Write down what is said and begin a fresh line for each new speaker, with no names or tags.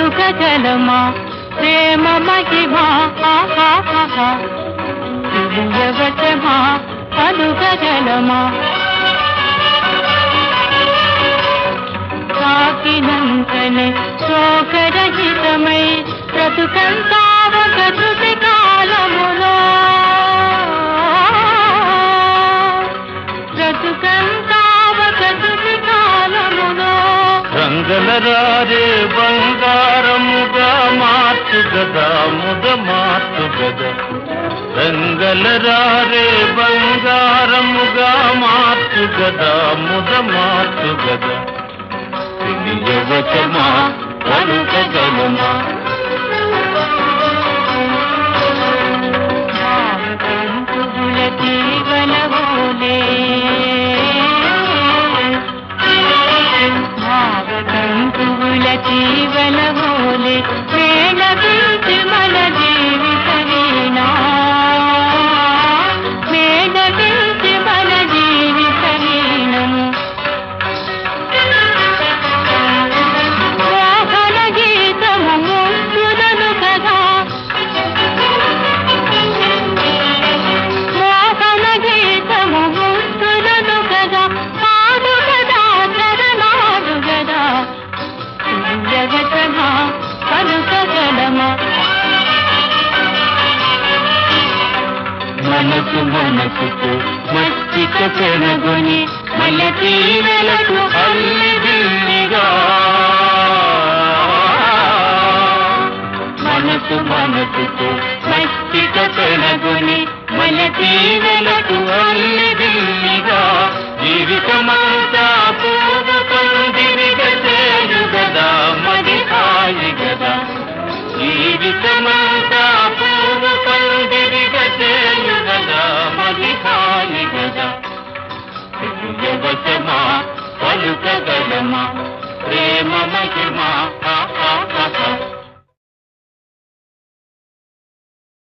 పలుకగలమా ప్రేమ మహిమా దివ్యవచమా పలుకగలమా తాకినంతనే శోకరహితమై బ్రతుకంతా ఒక శృతి కాలములో బ్రతుకంతా ఒక శృతి కాలములో
రంగలరారే బంగారముగా మార్చు గదా ముద మార్చు గదా రంగలరారే బంగారముగా మార్చు గదా ముద మార్చు గదా తెలియవచమా పలుకగలమా
భావతంతువుల తీవలవోలే భావతంతువుల తీవలవోలే వేళ పిలిచి మన జీవిత వీణా వేళ పిలిచి మన జీవిత వీణము మోహన గీతము ముందులను కదా మోహన గీతము ముందులను కదా పాడు కదా చరణాలు కదా జగతమా పలుకగలమా
మనసు మనసుకు మచ్చిక పెనగొని
మల్లెతీరలకు
అల్లిదిల్లిగా మనసు మనసుకు మచ్చిక పెనగొని మలతీవెలకు అల్లిదిల్లిగా జీవితమంతా పూవు పందిరిగ చేయుగదా మది హాయి గదా జీవితమంతా పూవు పందిరిగ చేయుగదా మది హాయి గదా తెలియవచమా పలుకగలమా ప్రేమ మహిమా ఆ, ఆ, ఆ, ఆ.